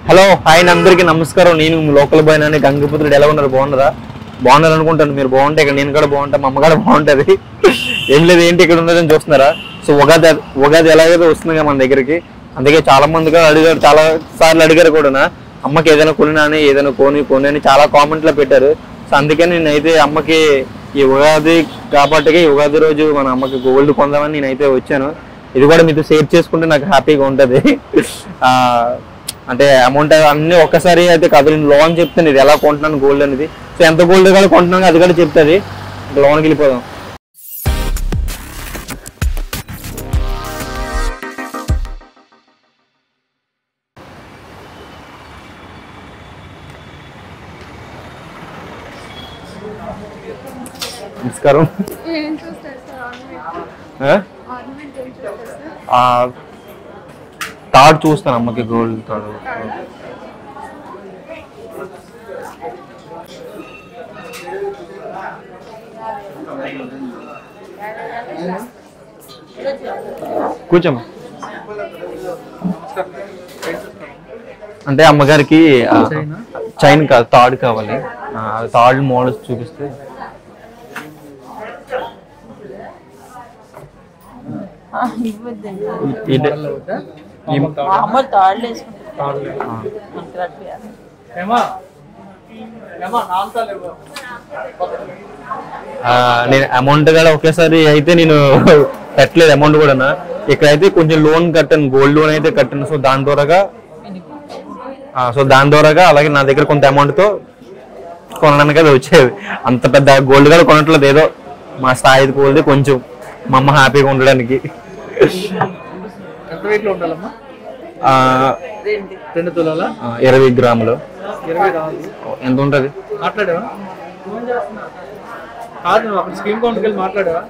Hello hi అండి, అందరికీ నమస్కారం నేను మీ లోకల్ బాయ్ అని గంగపుత్రుడు ఎలా ఉన్నారు బాగున్నారా బాగున్నారు అనుకుంటాను మీరు బాగుంటే ఇక్కడ నేను కూడా బాగుంటా మా అమ్మ కూడా బాగుంటది ఏం లేదు ఏంటి ఇక్కడ ఉన్నదని చూస్తున్నారా సో ఉగాది ఉగాది ఎలాగైతే వస్తుంది కదా మన దగ్గరికి అందుకే చాలా మందిగా అడిగారు చాలా సార్లు అడిగారు కూడా అమ్మకి ఏదైనా కొనినా అని ఏదైనా కొని కొని అని చాలా కామెంట్లో పెట్టారు సో అందుకే నేనైతే అమ్మకి ఈ ఉగాది కాబట్టి ఈ ఉగాది రోజు మన అమ్మకి గోల్డ్ కొందామని నేనైతే వచ్చాను ఇది కూడా మీతో షేర్ చేసుకుంటే నాకు హ్యాపీగా ఉంటుంది ఆ, అంటే అమౌంట్ అన్ని ఒక్కసారి అయితే కాదు నేను లోన్ చెప్తాను ఇది ఎలా కొంటున్నాను గోల్డ్ అనేది సో ఎంత గోల్డ్ కూడా కొంటున్నాను అది కూడా చెప్తుంది లోన్కి వెళ్ళిపోదాం నమస్కారం ఏం చూస్తారు సార్ ఆర్నమెంట్ ఆ? ఆర్నమెంట్ ఏం చూస్తారు సార్ ఆ, తాడు చూస్తాను అమ్మకి గోల్డ్ తాడు కూర్చోమ్మా అంటే అమ్మగారికి ఆ, చైన్ కాదు తాడు కావాలి ఆ, తాడు మోడల్స్ చూపిస్తే ఇవ్వద్దండి ఇది ఈ- మామూలు తాళ్ళు వేసుకుంటారు మనకి రట్టియాలి. ఆ, నేను అమౌంట్ కూడా ఒకేసారి అయితే నేను పెట్టలేదు అమౌంట్ కూడా ఇక్కడైతే కొంచెం లోన్ కట్టాను గోల్డ్ లోన్ అయితే కట్టాను సో దాని ద్వారాగా ఆ, సో దాని ద్వారాగా అలాగే నా దగ్గర కొంత అమౌంట్ తో కొనడానికి అది వచ్చేది అంత పెద్ద గోల్డ్ కూడా కొనట్లేదు ఏదో మా స్థాయికి పోలితే కొంచెం మా అమ్మ హ్యాపీగా ఉండడానికి ఎంత వెయిట్ లో ఉండాలమ్మా ఆ, రెండు తులాల ఆ, ఇరవై గ్రాములు ఇరవై రావాలి ఎంత ఉంటుంది మాట్లాడావా కాదు నువ్వు అక్కడ స్కీమ్ కౌంటర్కి వెళ్ళి మాట్లాడావా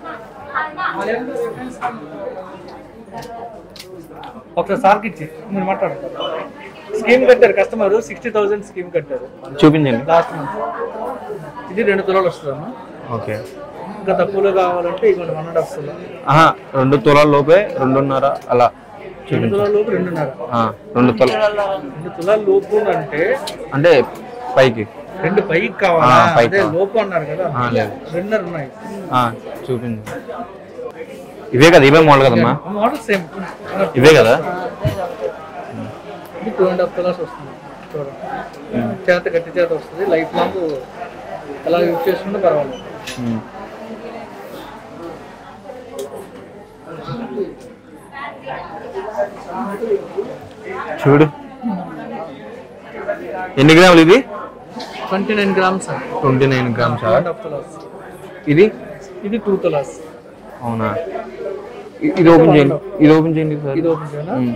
ఒకసారి సార్కి ఇచ్చి మీరు మాట్లాడు స్కీమ్ కట్టారు కస్టమర్ సిక్స్టీ థౌసండ్ స్కీమ్ కట్టారు చూపించండి లాస్ట్ మంత్ ఇది రెండు తులాలు వస్తుందమ్మా ఓకే ఇంకా తక్కువలో కావాలంటే ఇదిగోండి వన్ అండ్ హాఫ్ తులా ఆహా రెండు తులాల లోపే రెండున్నర అలా రెండు చూపించండి తులాల లోపు రెండున్నర ఆ, రెండు తుల రెండు తులాల లోపు అంటే అంటే పైకి రెండు పైకి కావాలా ఆ, పైకి అదే కావాలి. లోపు అన్నారు కదా ఆ, లేదు రెండున్నర ఉన్నాయి ఆ, చూపించు ఇవే కదా ఇవే మోడల్ కదమ్మా మోడల్ సేమ్ ఇవే కదా ఇది టూ అండ్ హాఫ్ కలర్స్ వస్తుంది చూడండి చేత గట్టి చేత వస్తుంది లైఫ్ లాంగ్ అలా యూజ్ చేసుకుంటే పర్వాలేదు ఉమ్. చూడు ఎన్ని గ్రాములు ఇది twenty nine grams twenty nine grams two and half colours ఇది ఇది టూ కలర్స్ అవునా ఇ- ఇది ఓపెన్ చేయండి ఇది ఓపెన్ చేయండి సార్ ఇది ఓపెన్ చేయనా ఉమ్.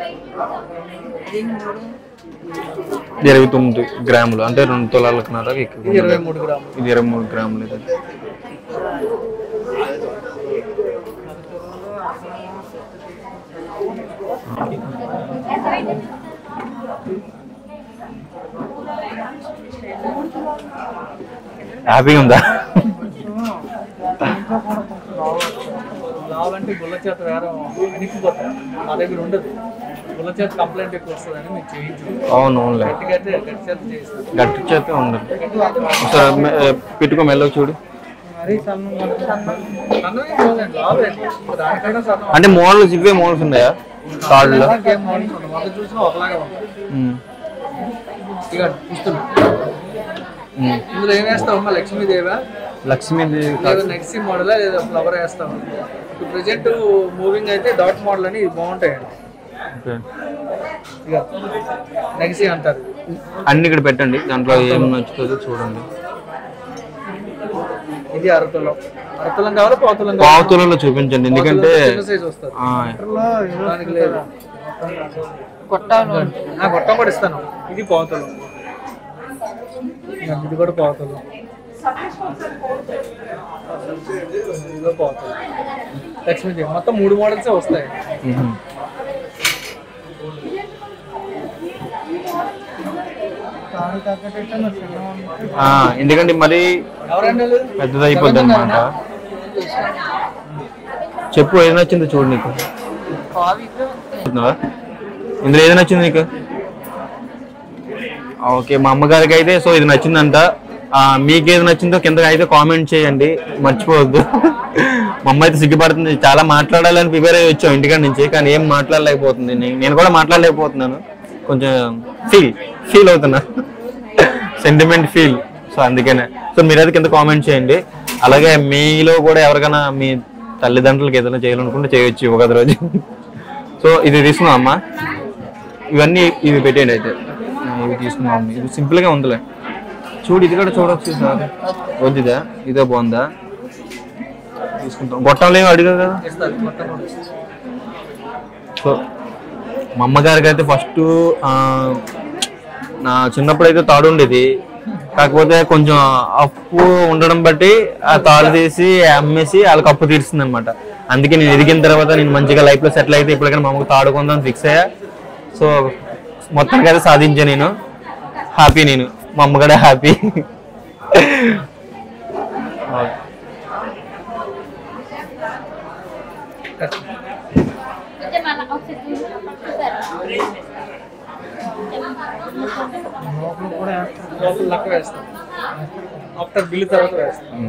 ఇరవై తొమ్మిది గ్రాములు అంటే రెండు తులాలకున్నారా ఎక్కువ ఇది ఇరవై మూడు గ్రాములు ఇది ఇరవై మూడు గ్రాములు ఇది హ్యాపీగా ఉందా రావాలంటే గుల్ల చేత వేరే అనిపిపోతాయి మా దగ్గర ఉండదు గుల్ల చేత కంప్లైంట్ ఎక్కువ వస్తుందని మీకు చేయించు అవును అవునులే గట్టిగా అయితే గట్టి చేత చేస్తాను గట్టి చేతే ఉండదు ఒకసారి మె- ఏ, పెట్టుకో మెల్లగా చూడు మరీ సన్నం సన్నమే పోదండి లాభండి దానికన్నా సన్నం అంటే మోడల్స్ ఇవే మోడల్స్ ఉన్నాయా తాడులో గేమ్ మోడల్స్ ఉంటాయి మొదలు చూసినా ఒకలాగా ఉంటుంది ఉమ్. ఇక ఇస్తున్నా ఉమ్. ఇందులో ఏం వేస్తావు అమ్మా లక్ష్మీదేవా లక్ష్మీది లేదా నెక్స్ట్ మోడల్ లేదా ఫ్లవర్ వేస్తాం ఇప్పుడు ప్రజెంట్ మూవింగ్ అయితే డాట్ మోడల్ అని ఇవి బాగుంటాయండి ఓకే. ఇక నెక్సీ అంటారు అన్ని ఇక్కడ పెట్టండి దాంట్లో ఏం నచ్చుతుందో చూడండి ఇది అరతులం అరతులం కావాలా పావుతులం కావాలా పావుతులలో చూపించండి ఎందుకంటే చిన్న సైజ్ వస్తుంది ఆ, దానికి లేదు కొట్టాలు నా గొట్టం కూడా ఇస్తాను ఇది పావుతులం ఇది కూడా పావుతులం ఇదిగో పావుతులం లక్ష్మీదేవి మొత్తం మూడు మోడల్సే వస్తాయి ఉహు. ఆ, ఎందుకంటే మరి ఎవరండి పెద్దది అయిపోద్ది అనమాట చెప్పు ఏది నచ్చిందో చూడు నీకు కావి చూస్తున్నావా? ఇందులో ఏది నచ్చింది నీకు ఓకే మా అమ్మగారికి అయితే సో ఇది నచ్చిందంట ఆ, మీకు ఏది నచ్చిందో కింద అయితే కామెంట్ చేయండి మర్చిపోవద్దు మా అమ్మ అయితే సిగ్గుపడుతుంది చాలా మాట్లాడాలని ప్రిపేర్ అయ్యి వచ్చాం ఇంటికాడ నుంచి కానీ ఏం మాట్లాడలేకపోతుంది నే- నేను కూడా మాట్లాడలేకపోతున్నాను కొంచెం ఫీల్ ఫీల్ అవుతున్నా సెంటిమెంట్ ఫీల్ సో అందుకనే సో మీరైతే కింద కామెంట్ చేయండి అలాగే మీలో కూడా ఎవరికైనా మీ తల్లిదండ్రులకి ఏదైనా చేయాలనుకుంటే చేయొచ్చు ఉగాది రోజు సో ఇది తీసుకున్నాం అమ్మా ఇవన్నీ ఇవి పెట్టేయండి అయితే ఆ, ఇవి తీసుకున్నాం ఇది సింపుల్ గా ఉందిలే చూడు ఇది కూడా చూడొచ్చు సార్ వద్దుదా ఇదే బాగుందా తీసుకుంటాం గొట్టంలో ఏమి అడిగా కదా ఇస్తారు మొత్తం కూడా. సో మా అమ్మగారికి అయితే ఫస్ట్ నా చిన్నప్పుడు అయితే తాడు ఉండేది కాకపోతే కొంచెం అప్పు ఉండడం బట్టి ఆ తాడు తీసి అమ్మేసి వాళ్ళకి అప్పు తీరుస్తుంది అనమాట అందుకే నేను ఎదిగిన తర్వాత నేను మంచిగా లైఫ్ లో సెటిల్ అయితే ఇప్పటికైనా మా అమ్మకి తాడు కొందాం ఫిక్స్ అయ్యా సో మొత్తానికి అయితే సాధించా నేను హ్యాపీ నేను మా అమ్మ కూడా హ్యాపీ లోపల లెక్క వేస్తాం ఆఫ్టర్ బిల్లు తర్వాత వేస్తాం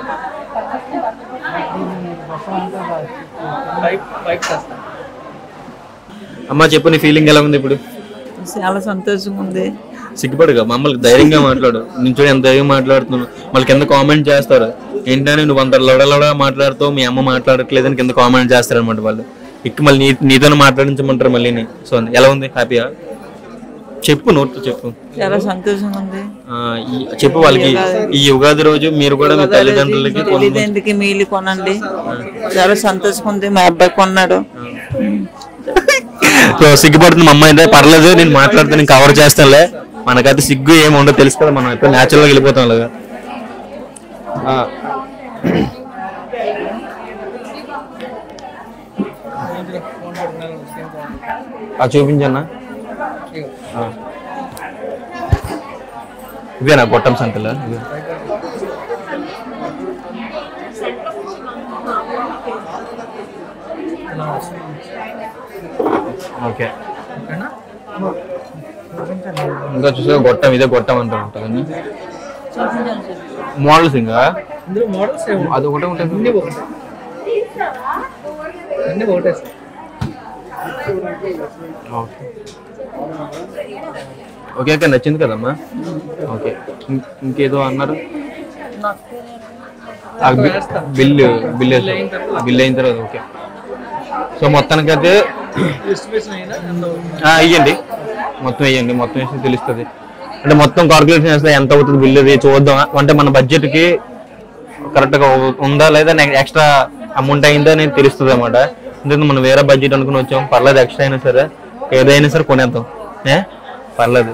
పైప్ పైప్ చేస్తాం అమ్మ చెప్పు నీ ఫీలింగ్ ఎలా ఉంది ఇప్పుడు చాలా సంతోషంగా ఉంది సిగ్గుపడుగా మమ్మల్ని ధైర్యంగా మాట్లాడు నేను చూడు ఎంత ధైర్యంగా మాట్లాడుతున్నాను మళ్ళీ కింద కామెంట్ చేస్తారు ఏంటని నువ్వు అంత లొడలొడ మాట్లాడుతావు మీ అమ్మ మాట్లాడట్లేదని కింద కామెంట్ చేస్తారు అనమాట వాళ్ళు ఇక మళ్ళీ నీ నీతోనే మాట్లాడించమంటారు మళ్ళీ సో ఎలా ఉంది హ్యాపీయా చెప్పు నోట్ చెప్పు చాలా సంతోషంగా ఉంది ఆ, ఈ- చెప్పు వాళ్ళకి ఈ ఉగాది రోజు మీరు కూడా మీ తల్లిదండ్రులకి కొను- తెలియదేందుకు మీలు కొనండి చాలా సంతోషంగా ఉంది మా అబ్బాయి కొన్నాడు సో సిగ్గుపడుతుంది మా అమ్మ అయితే పర్లేదు నేను మాట్లాడితే నేను కవర్ చేస్తానులే మనకైతే సిగ్గు ఏమి ఉండదు తెలుసు కదా మనం ఎప్పుడు న్యాచురల్గా వెళ్ళిపోతాం అలాగా ఆ, ఆ చూపించన్నా ఆ. ఇదేనా గొట్టం సంతలా ఇదే. ఓకే ఓకేనా ఇంకా చూసా గొట్టం ఇదే గొట్టం అంటూ ఉంటుంది మోడల్స్ ఇంకా ఇందులో మోడల్స్ ఏమి అది ఒకటే ఉంటుంది అన్ని ఒకటే అన్ని ఒకటే సార్ ఓకే ఓకే ఓకే నచ్చింది కదమ్మా ఓకే ఇం- ఇంకేదో అన్నారు ఆ బి- బిల్లు బిల్లు బిల్లు అయిన తర్వాత ఓకే సో మొత్తానికైతే ఎస్టిమేషన్ అయినా ఎంత అవుతుంది? ఆ, ఇయ్యండి మొత్తం వేయండి మొత్తం వేసి తెలుస్తుంది అంటే మొత్తం కాల్కులేషన్ చేస్తే ఎంత అవుతుంది బిల్ ఇది చూద్దాం అంటే మన బడ్జెట్ కి కరెక్ట్ గా ఉందా లేదా ఎక్స్ట్రా అమౌంట్ అయిందా అనేది తెలుస్తుంది అనమాట ఎందుకంటే మనం వేరే బడ్జెట్ అనుకుని వచ్చాం పర్లేదు ఎక్స్ట్రా అయినా సరే ఏదైనా సరే కొనేద్దాం ఏ పర్లేదు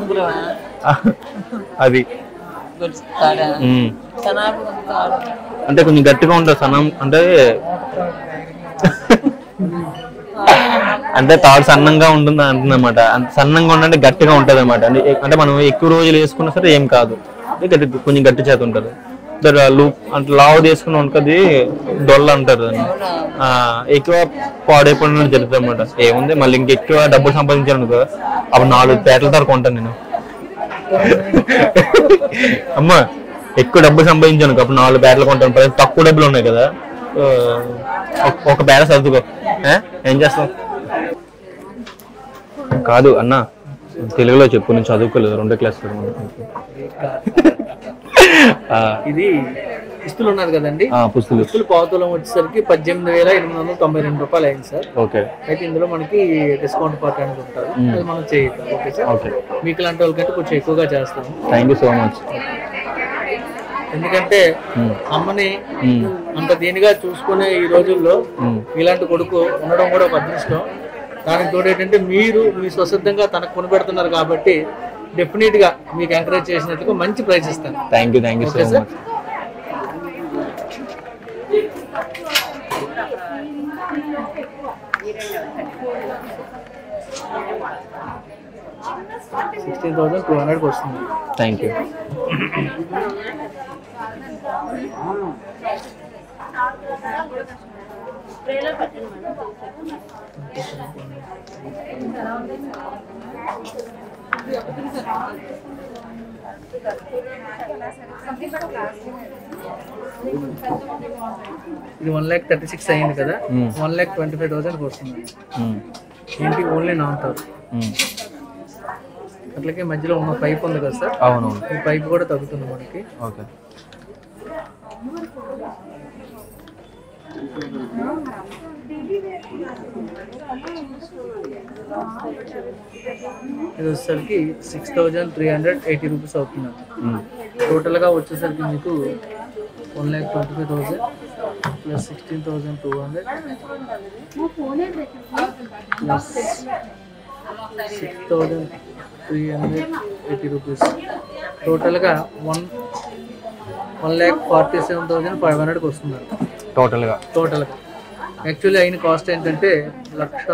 అది ఉమ్. అంటే కొంచెం గట్టిగా ఉంటుంది సన్నం అంటే అంటే తాడు సన్నంగా ఉంటుంది అంటున్నమాట అంత సన్నంగా ఉండంటే గట్టిగా ఉంటుంది అనమాట అంటే మనం ఎక్కువ రోజులు వేసుకున్నా సరే ఏం కాదు అంటే గట్టి కొంచెం గట్టి చేత ఉంటుంది లూప్ అంటే లావు తీసుకుని ఉంటుంది డొల్ల అంటారు దాన్ని ఆ, ఎక్కువ పాడైపోయిన జరుగుతుంది అనమాట ఏముంది మళ్ళీ ఇంకెక్కువ డబ్బులు సంపాదించాను అనుకో అప్పుడు నాలుగు పేటల తరకు కొంటాను నేను అమ్మా ఎక్కువ డబ్బులు సంపాదించాను అనుకో, అప్పుడు నాలుగు పేటలు కొంటాను ప్రతి తక్కువ డబ్బులు ఉన్నాయి కదా ఆ, ఒక- ఒక పేట సర్దుకో ఏ? ఏం చేస్తావు కాదు అన్న తెలుగులో చెప్పు నేను చదువుకోలేదు రెండో క్లాస్ ఇది ఇస్తులు ఉన్నారు కదండి పుస్తలు ఇస్తులు పావుతులం వచ్చేసరికి పద్దెనిమిది వేల ఎనిమిది వందల తొంభై రెండు రూపాయలు అయింది సార్ ఓకే అయితే ఇందులో మనకి డిస్కౌంట్ పార్ట్ అనేది ఉంటుంది అది మనం చేయిద్దాం ఓకే సార్ ఓకే మీకు లాంటి వాళ్ళకంటే కొంచెం ఎక్కువగా చేస్తాము థ్యాంక్ యూ సో మచ్ ఎందుకంటే అమ్మని అంత దీనిగా చూసుకునే ఈ రోజుల్లో ఇలాంటి కొడుకు ఉండడం కూడా ఒక అదృష్టం దానికి తోడు ఏంటంటే మీరు మీ స్వసిద్ధంగా తనకు కొనిపెడుతున్నారు కాబట్టి డెఫినెట్ గా మీకు ఎంకరేజ్ చేసినట్టుగా మంచి ప్రైజ్ ఇస్తాను thank you thank you so Okay, sir. Much sixteen thousand two హండ్రెడ్కి వస్తుంది థ్యాంక్ యూ ఇది వన్ ల్యాక్ థర్టీ సిక్స్ అయింది కదా Hmm. One lakh twenty five thousand వస్తుంది ఉమ్, ఏంటి ఓన్లీ నాన్ టాప్ ఉమ్. అట్లాగే మధ్యలో ఉన్న పైప్ ఉంది కదా సార్ అవునవును ఈ పైప్ కూడా తగ్గుతుంది మనకి ఓకే ఇది వచ్చేసరికి six thousand three hundred eighty rupees అవుతుంది ఉమ్, టోటల్గా వచ్చేసరికి మీకు one lakh twenty five thousand plus sixteen thousand two hundred plus six thousand three hundred eighty rupees టోటల్గా one one lakh forty seven thousand five హండ్రెడ్కి వస్తుంది టోటల్గా టోటల్గా యాక్చువల్లీ అయిన కాస్ట్ ఏంటంటే లక్ష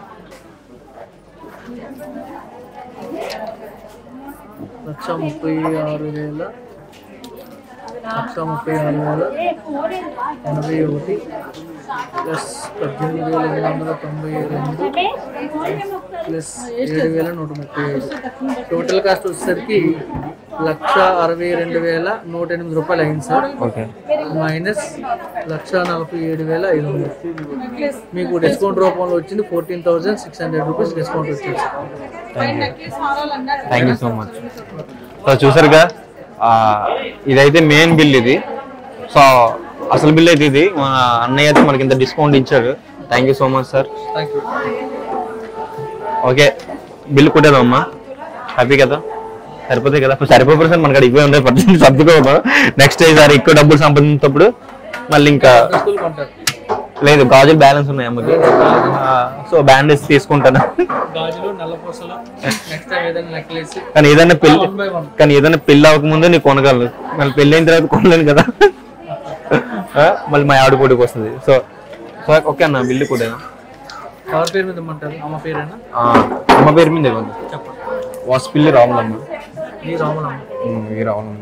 లక్ష ముప్పై ఆరు వేల లక్ష ముప్పై ఆరు వేల ఎనభై ఒకటి ప్లస్ పద్దెనిమిది వేల ఎనిమిది వందల తొంభై రెండు ప్లస్ ఏడు వేల నూట ముప్పై ఐదు టోటల్ కాస్ట్ వచ్చేసరికి లక్ష అరవై రెండు వేల నూట ఎనిమిది రూపాయలు అయింది సార్ ఓకే మైనస్ లక్ష నలభై ఏడు వేల ఐదు వందలు మీకు డిస్కౌంట్ రూపంలో వచ్చింది fourteen thousand six hundred rupees discount వచ్చింది thank you so much so చూసారుగా ఆ, ఇదైతే మెయిన్ బిల్ ఇది సో అసలు బిల్ అయితే ఇది మన అన్నయ్య అయితే మనకి ఇంత డిస్కౌంట్ ఇచ్చారు thank you so much sir thank you okay bill కొట్టేదమ్మా హ్యాపీ కదా సరిపోతాయి కదా ఇప్పుడు సరిపోయి సార్ మనకి ఇవే ఉండే పర్సెంట్ సర్దుకోవడం నెక్స్ట్ ఈసారి ఎక్కువ డబ్బులు సంపాదించినప్పుడు మళ్ళీ ఇంకా స్కూల్ కొంటారు లేదు గాజులు బ్యాలెన్స్ ఉన్నాయి అమ్మకి సో బ్యాండేజ్ తీసుకుంటాను గాజులు నల్ల పూసలు నెక్స్ట్ టైం ఏదైనా నెక్లెస్ కానీ ఏదైనా పెళ్లి వన్ బై వన్ కానీ ఏదైనా పెళ్లి అవ్వకముందే నీకు కొనగలను మళ్ళీ పెళ్లి అయిన తర్వాత కొనలేను కదా ఆ, మళ్ళీ మా ఆవిడ పోటీకి వస్తుంది సో సో ఓకే అన్న బిల్లు కూడా ఎవరి పేరు మీద ఇమ్మంటారు అమ్మ పేరేనా అమ్మ పేరు మీద ఇవ్వండి చెప్పండి వాసుపిల్లి రాములమ్మ ఈ రాములమ్మ ఉమ్, ఈ రాములమ్మ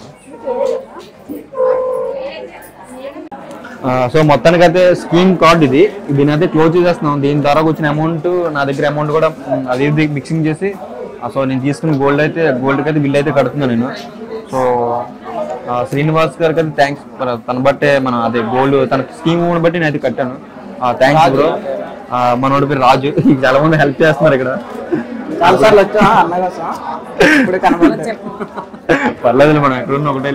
ఆ, సో మొత్తానికి అయితే స్కీమ్ కార్డ్ ఇది దీని అయితే క్లోజ్ చేసేస్తున్నాం దీని ద్వారా వచ్చిన అమౌంట్ నా దగ్గర అమౌంట్ కూడా ఉమ్, అది ఇది మిక్సింగ్ చేసి ఆ, సో నేను తీసుకున్న గోల్డ్ అయితే గోల్డ్కి అయితే బిల్ అయితే కడుతున్నాను నేను సో ఆ, శ్రీనివాస్ గారికి అయితే థ్యాంక్స్ తన బట్టే మన అదే గోల్డ్ తన స్కీమ్ బట్టి నేను అయితే కట్టాను థ్యాంక్స్ బ్రో మనోడి పేరు రాజు చాలా మంది హెల్ప్ చేస్తున్నారు ఇక్కడ చాలా సార్లు వచ్చా అన్నగా ఇప్పుడు కనబడలేదు పర్లేదు మనం ఎక్కడున్నా ఒకటే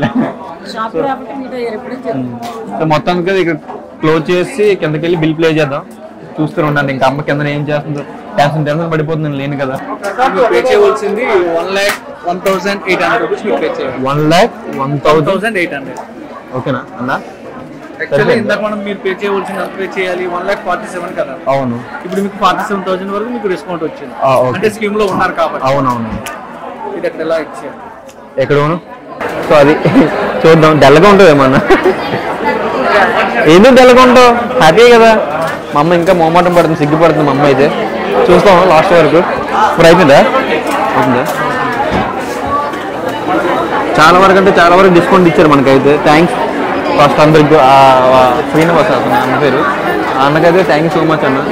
సో మొత్తానికి ఇక్కడ క్లోజ్ చేసి కిందకి వెళ్ళి బిల్ ప్లే చేద్దాం చూస్తూ ఉండండి ఇంకా అమ్మ కింద ఏం చేస్తుందో టెన్షన్ టెన్షన్ పడిపోతుంది నేను లేను కదా మీరు పే చేయవలసింది one lakh one thousand eight hundred rupees మీరు పే చేయాలి one lakh one one thousand thousand eight hundred ఓకేనా అన్నా యాక్చువల్లీ ఇందాక మనం మీరు పే చేయవలసింది ఎంత పే చేయాలి వన్ ల్యాక్ ఫార్టీ సెవెన్ కదా అవును ఇప్పుడు మీకు ఫార్టీ సెవెన్ థౌసండ్ వరకు మీకు డిస్కౌంట్ వచ్చింది ఆ, ఓకే. అంటే స్కీమ్ లో ఉన్నారు కాబట్టి అవునవును ఇది అక్కడ ఎలా ఇచ్చారు ఎక్కడ అవును సో అది చూద్దాం డల్గా ఉంటుంది ఏమన్నా ఎందుకు డల్గా ఉంటావు హ్యాపీ కదా మా అమ్మ ఇంకా మొహమాటం పడుతుంది సిగ్గుపడుతుంది మా అమ్మ అయితే చూస్తాం లాస్ట్ వరకు ఇప్పుడు అయిపోయిందా అవుతుందా చాలా వరకు అంటే చాలా వరకు డిస్కౌంట్ ఇచ్చారు మనకైతే థ్యాంక్స్ ఫస్ట్ అందరికి ఆ, ఆ, శ్రీనివాస్ అతను అన్న పేరు ఆ అన్నకైతే థ్యాంక్ యూ సో మచ్ అన్న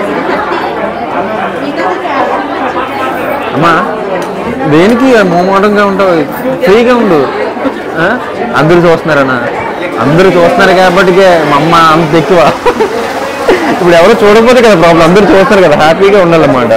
అమ్మా దేనికి మోమాటంగా ఉంటావు ఫ్రీగా ఉండు ఆ? అందరూ చూస్తున్నారన్న అందరూ చూస్తున్నారు కాబట్టి మా అమ్మ అంత ఎక్కువ ఇప్పుడు ఎవరు చూడకపోతే కదా ప్రాబ్లం అందరూ చూస్తారు కదా హ్యాపీగా ఉండాలన్నమాట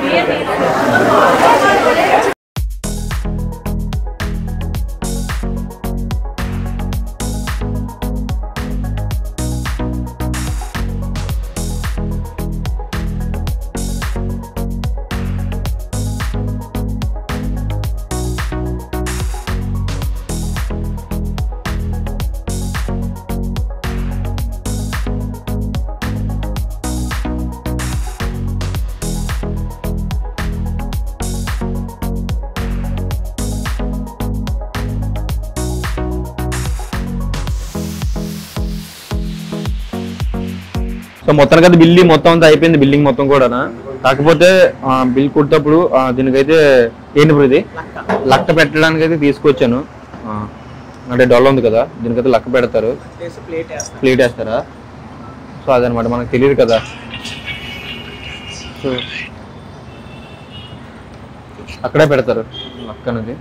సో మొత్తానికి అయితే బిల్డింగ్ మొత్తం అంతా అయిపోయింది బిల్డింగ్ మొత్తం కూడా కాకపోతే ఆ, బిల్ కుట్టేటప్పుడు ఆ, దీనికైతే ఏంటి ఇప్పుడు ఇది లక్క పెట్టడానికి అయితే తీసుకొచ్చాను ఆ, అంటే డొల్ల ఉంది కదా దీనికైతే లక్క పెడతారు ప్లేట్ వేస్తాం ప్లేట్ వేస్తారా సో అదనమాట మనకు తెలియదు కదా సో అక్కడే పెడతారు అక్కనది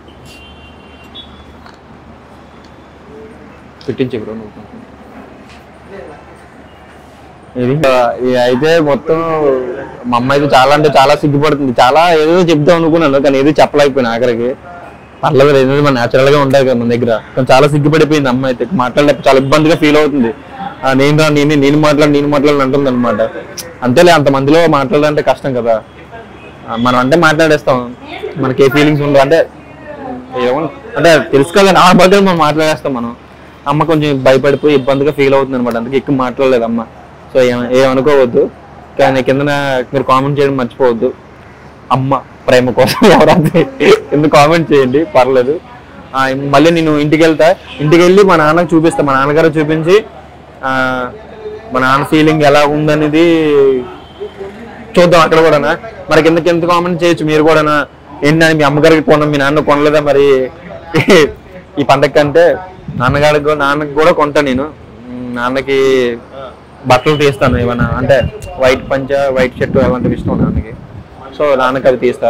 పెట్టించే బ్రో నువ్వు కొంచెం. ఇది ఇది అయితే మొత్తం మా అమ్మ అయితే చాలా అంటే చాలా సిగ్గుపడుతుంది చాలా ఏదో చెప్దాం అనుకున్నాను కానీ ఏదో చెప్పలేకపోయినా ఆఖరికి పర్లేదు ఏదో మన న్యాచురల్ గా ఉంటాయి కదా మన దగ్గర కానీ చాలా సిగ్గుపడిపోయింది అమ్మ అయితే మాట్లాడలేక చాలా ఇబ్బందిగా ఫీల్ అవుతుంది ఆ, నేను రా నేను నేను మాట్లాడి నేను మాట్లాడి అంటుంది అనమాట అంతేలే అంత మందిలో మాట్లాడాలంటే కష్టం కదా ఆ, మనం అంటే మాట్లాడేస్తాం మనకి ఏ ఫీలింగ్స్ ఉండవు అంటే ఏమో అంటే తెలుసు కదా ఆ బదులు మనం మాట్లాడేస్తాం మనం అమ్మ కొంచెం భయపడిపోయి ఇబ్బందిగా ఫీల్ అవుతుంది అనమాట అందుకే ఎక్కువ మాట్లాడలేదు అమ్మ సో ఏమ- ఏమనుకోవద్దు కానీ కింద మీరు కామెంట్ చేయడం మర్చిపోవద్దు అమ్మ ప్రేమ కోసం ఎవరైతే కింద కామెంట్ చేయండి పర్లేదు ఆ, మళ్ళీ నేను ఇంటికి వెళ్తా ఇంటికి వెళ్ళి మా నాన్నకి చూపిస్తా మా నాన్నగారు చూపించి ఆ, మా నాన్న ఫీలింగ్ ఎలా ఉందనేది చూద్దాం అక్కడ కూడా మరి కింద కింద కామెంట్ చేయొచ్చు మీరు కూడా ఏంటని మీ అమ్మగారికి కొనం మీ నాన్న కొనలేదా మరి ఈ పండగ కంటే నాన్నగారికి కూడా- నాన్నకి కూడా కొంటా నేను ఉమ్, నాన్నకి బట్టలు తీస్తాను ఏమన్నా అంటే వైట్ పంచ వైట్ షర్ట్ అలాంటివి ఇష్టం నాన్నకి సో నాన్నకి అవి తీస్తా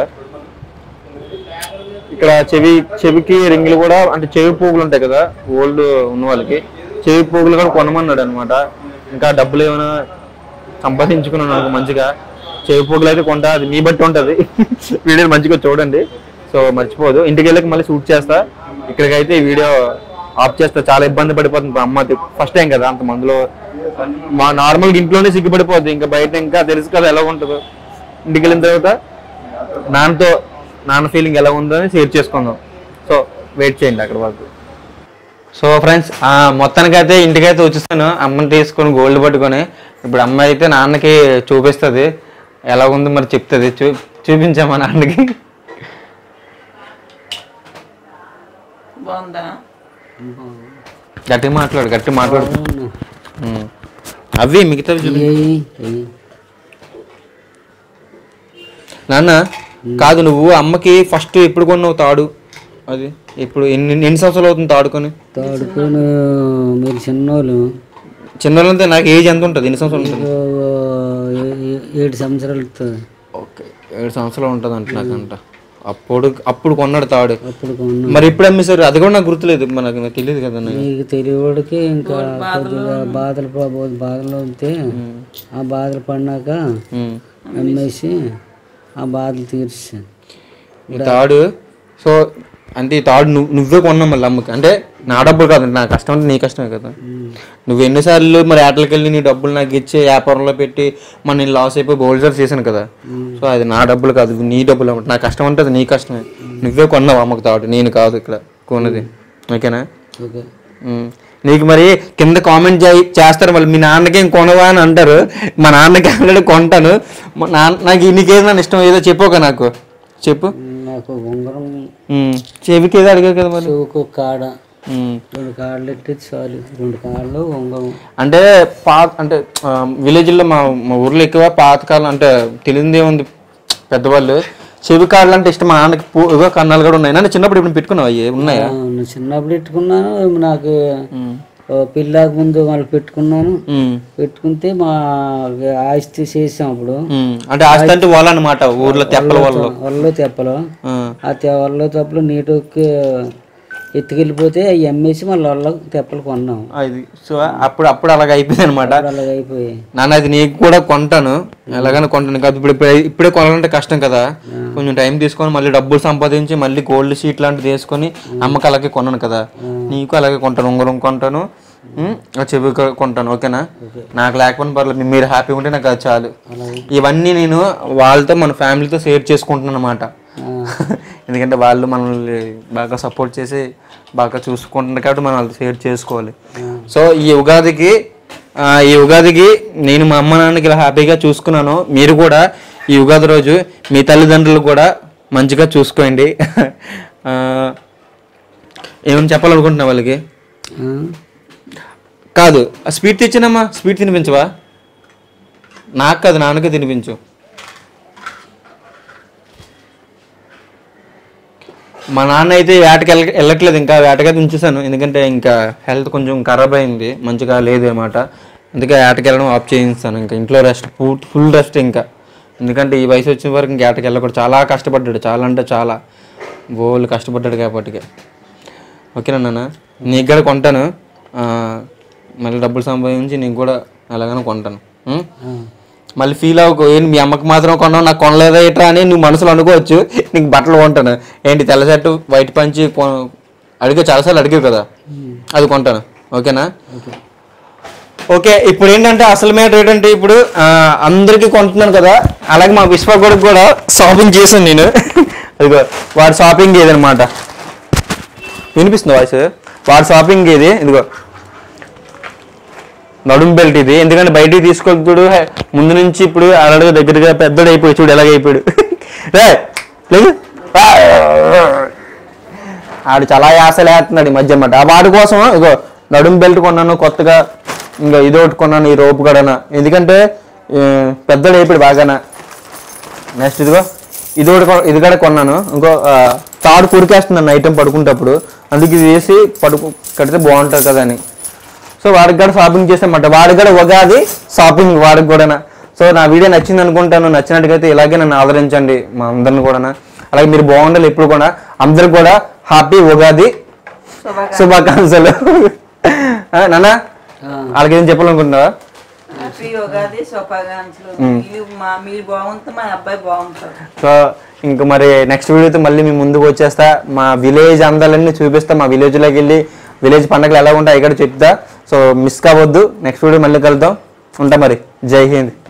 ఇక్కడ చెవి చెవికి రింగులు కూడా అంటే చెవి పోగులు ఉంటాయి కదా ఓల్డ్ ఉన్న వాళ్ళకి చెవి పోగులు కూడా కొనమన్నాడు అనమాట ఇంకా డబ్బులు ఏమైనా సంపాదించుకున్నాను నాకు మంచిగా చెవి పోగులు అయితే కొంటా అది మీ బట్టి ఉంటది వీడియో మంచిగా చూడండి సో మర్చిపోదు ఇంటికి వెళ్ళక మళ్ళీ షూట్ చేస్తా ఇక్కడికైతే ఈ వీడియో ఆఫ్ చేస్తా చాలా ఇబ్బంది పడిపోతుంది మా అమ్మ ఫస్ట్ టైం కదా అంత మందిలో మా నార్మల్ ఇంట్లోనే సిగ్గుపడిపోద్ది ఇంకా బయట ఇంకా తెలుసు కదా ఎలా ఉంటుందో ఇంటికి వెళ్ళిన తర్వాత నాన్నతో నాన్న ఫీలింగ్ ఎలా ఉందో అని షేర్ చేసుకుందాం సో వెయిట్ చేయండి అక్కడ వరకు సో ఫ్రెండ్స్ మొత్తానికైతే ఇంటికైతే వచ్చేసాను అమ్మని తీసుకొని గోల్డ్ పట్టుకొని ఇప్పుడు అమ్మ అయితే నాన్నకి చూపిస్తుంది ఎలా ఉందో మరి చెప్తుంది చూ చూపించామా నాన్నకి బాగుందా గట్టి మాట్లాడు గట్టి మాట్లాడు ఉమ్. అవి మిగతావి చూపి నాన్న కాదు నువ్వు అమ్మకి ఫస్ట్ ఎప్పుడు కొన్నావు తాడు అది ఇప్పుడు ఎన్ని ఎన్ని సంవత్సరాలు అవుతుంది తాడుకొని తాడుకొని మీరు చిన్నోళ్ళు చిన్నోళ్ళంటే నాకు ఏజ్ ఎంత ఉంటుంది ఎన్ని సంవత్సరాలు ఉంటుంది ఏ- ఏ- ఏడు సంవత్సరాలు అవుతుంది. ఓకే ఏడు సంవత్సరాలు ఉంటుంది అంట నాకంట అప్పుడు అప్పుడు కొన్నాడు తాడు అప్పుడు కొన్నా మరి ఎప్పుడు అమ్మేశారు అది కూడా నాకు గుర్తులేదు మనకు నాకు తెలియదు కదా నాకు. నీకు తెలియడికి ఇంకా కొద్దిగా బాధలు ప- బాధలు ఉంటే ఆ బాధలు పడినాక ఉమ్. అమ్మేసి ఆ బాధలు తీర్చాను ఈ తాడు సో అంటే ఈ తాడు నువ్వు నువ్వే కొన్నావు మళ్ళీ అమ్మకి అంటే నా డబ్బులు కాదు నా కష్టం అంటే నీ కష్టమే కదా నువ్వు ఎన్నిసార్లు మరి ఆటలకి వెళ్ళి నీ డబ్బులు నాకు ఇచ్చి వ్యాపారంలో పెట్టి మరి నేను లాస్ అయిపోయి బౌల్సర్ చేశాను కదా సో అది నా డబ్బులు కాదు ఇవి నీ డబ్బులు అన్నమాట నా కష్టం అంటే అది నీ కష్టమే నువ్వే కొన్నావు అమ్మకి తాడు నేను కాదు ఇక్కడ కొన్నది ఓకేనా ఓకే ఉమ్. నీకు మరి కింద కామెంట్ చేస్తారు మళ్ళీ మీ నాన్నకి ఏం కొనవా అని అంటారు మా నాన్నకి ఆల్రెడీ కొంటాను మా నాన్న నాకు నీకేదో ఇష్టం ఏదో చెప్పోక నాకు చెప్పు నాకు ఉంగరం ఉమ్. చెవికి ఏదో అడిగావు కదా మరి చెవుకు కాడ ఉమ్. రెండు కాళ్ళు ఎట్టి చాలు రెండు కాళ్ళు ఉంగరం అంటే పాత అంటే విలేజ్లో మా మా ఊర్లో ఎక్కువ పాతకాలం అంటే తెలియదే ఉంది పెద్దవాళ్ళు చెవి కాళ్ళు అంటే ఇష్టం మా నాన్నకి పూ ఇగో కన్నాలు కూడా ఉన్నాయి నన్ను చిన్నప్పుడు ఇప్పుడు పెట్టుకున్నావు అయ్యి ఉన్నాయా ఆ, నేను చిన్నప్పుడు పెట్టుకున్నాను నాకు ఓ పిల్లాక ముందు వాళ్ళు పెట్టుకున్నాను ఉమ్. పెట్టుకుంటే మా ఆస్తి చేసాం అప్పుడు ఉమ్. అంటే ఆస్తి అంటే వాళ్ళు అనమాట ఊర్లో తెప్పల వాళ్ళు వల్ల తెప్పలు ఆ. ఆ తె- వల్ల తెప్పలు నీటికి ఎత్తుకెళ్ళిపోతే అవి అమ్మేసి మళ్ళీ వల్ల తెప్పలు కొన్నాం అది సో అప్పుడు అప్పుడు అలాగ అయిపోయింది అనమాట అలాగ అయిపోయి నాన్న అది నీకు కూడా కొంటాను ఎలాగైనా కొంటాను కాదు ఇప్పుడు ఇప్పుడే ఇప్పుడే కొనాలంటే కష్టం కదా కొంచెం టైం తీసుకొని మళ్ళీ డబ్బులు సంపాదించి మళ్ళీ గోల్డ్ షీట్ లాంటివి తీసుకొని అమ్మకి అలాగే కొన్నాను కదా నీకు అలాగే కొంటాను ఉంగరం కొంటాను ఉమ్, ఆ చెవి కొ- కొంటాను ఓకేనా నాకు లేకపోయినా పర్లేదు మీరు హ్యాపీగా ఉంటే నాకు అది చాలు ఇవన్నీ నేను వాళ్ళతో మన ఫ్యామిలీతో షేర్ చేసుకుంటున్నాను అనమాట ఎందుకంటే వాళ్ళు మనల్ని బాగా సపోర్ట్ చేసి బాగా చూసుకుంటున్నారు కాబట్టి మనం వాళ్ళతో షేర్ చేసుకోవాలి సో ఈ ఉగాదికి ఆ, ఈ ఉగాదికి నేను మా అమ్మ నాన్నకి ఇలా హ్యాపీగా చూసుకున్నాను మీరు కూడా ఈ ఉగాది రోజు మీ తల్లిదండ్రులు కూడా మంచిగా చూసుకోండి ఆ, ఏమైనా చెప్పాలనుకుంటున్నా వాళ్ళకి ఆ, కాదు ఆ స్వీట్ తెచ్చానమ్మా స్వీట్ తినిపించవా నాకు కాదు నాన్నకే తినిపించు మా నాన్న అయితే వేటకి వెళ్ళ వెళ్ళట్లేదు ఇంకా వేటకైతే ఉంచేసాను ఎందుకంటే ఇంకా హెల్త్ కొంచెం ఖరాబ్ అయింది మంచిగా లేదు అనమాట అందుకే వేటకి వెళ్ళడం ఆఫ్ చేయిస్తాను ఇంకా ఇంట్లో రెస్ట్ ఫుల్ రెస్ట్ ఇంకా ఎందుకంటే ఈ వయసు వచ్చిన వరకు ఇంక ఏటకి వెళ్ళకూడదు చాలా కష్టపడ్డాడు చాలా అంటే చాలా బోళ్ళు కష్టపడ్డాడు కాబట్టి ఓకేనా నాన్న నీకు కూడా కొంటాను ఆ, మళ్ళీ డబ్బులు సంపాదించి నీకు కూడా ఎలాగైనా కొంటాను ఉం? మళ్ళీ ఫీల్ అవ్వకు ఏంటి మీ అమ్మకి మాత్రం కొన్నావు నాకు కొనలేదా ఇట్రా అని నువ్వు మనసులో అనుకోవచ్చు నీకు బట్టలు కొంటాను ఏంటి తెల్ల షర్టు వైట్ పంచి కొ- అడిగే చాలాసార్లు అడిగావు కదా అది కొంటాను ఓకేనా ఓకే ఇప్పుడు ఏంటంటే అసలు మ్యాటర్ ఏంటంటే ఇప్పుడు ఆ, అందరికీ కొంటున్నాను కదా అలాగే మా విశ్వ కొడుకు కూడా షాపింగ్ చేశాను నేను అదిగో వాడు షాపింగ్ ఏదనమాట వినిపిస్తుంది వాయిస్ వాడు షాపింగ్ ఇది ఇదిగో నడుం బెల్ట్ ఇది ఎందుకంటే బయటికి తీసుకోకూడదు హే- ముందు నుంచి ఇప్పుడు అలడుగు దగ్గరగా పెద్దడు అయిపోయి చూడు ఎలాగ అయిపోయాడు రే, లేగు. ఆ! ఆడు చాలా యాసలు వేస్తున్నాడు ఈ మధ్య అన్నమాట ఆ వాడి కోసం ఇగో నడుం బెల్ట్ కొన్నాను కొత్తగా ఇంకా ఇది ఒకటి కొన్నాను ఈ రోపు కూడా ఎందుకంటే ఆ, పెద్దడు అయిపోయాడు బాగానా నెక్స్ట్ ఇదిగో ఇది ఒకటి కొ- ఇది కూడా కొన్నాను ఇంకో ఆ, తాడు కురికేస్తున్నాను ఐటెం పడుకుంటప్పుడు అందుకు ఇది వేసి పడుకు కడితే బాగుంటుంది కదా అని సో వాడికి కూడా షాపింగ్ చేసామంట వాడికి కూడా ఉగాది షాపింగ్ వాడికి కూడా సో నా వీడియో నచ్చింది అనుకుంటాను నచ్చినట్టుగైతే ఇలాగే నన్ను ఆదరించండి మా అందరిని కూడా అలాగే మీరు బాగుండాలి ఎప్పుడు కూడా అందరికి కూడా హ్యాపీ ఉగాది శుభాకాంక్షలు ఆ, నాన్న వాళ్ళకి ఏం చెప్పాలనుకుంటున్నావా హ్యాపీ ఉగాది శుభాకాంక్షలు మీరు మా మీరు బాగుంటే మా అబ్బాయి బాగుంటాడు సో ఇంక మరి నెక్స్ట్ వీడియోతో మళ్ళీ మీ ముందుకు వచ్చేస్తా మా విలేజ్ అందాలన్నీ చూపిస్తా మా విలేజ్లోకి వెళ్ళి విలేజ్ పండుగలు ఎలా ఉంటాయి ఇక్కడ చెప్తా సో మిస్ కావద్దు నెక్స్ట్ వీడియో మళ్ళీ కలుద్దాం ఉంటా మరి జై హింద్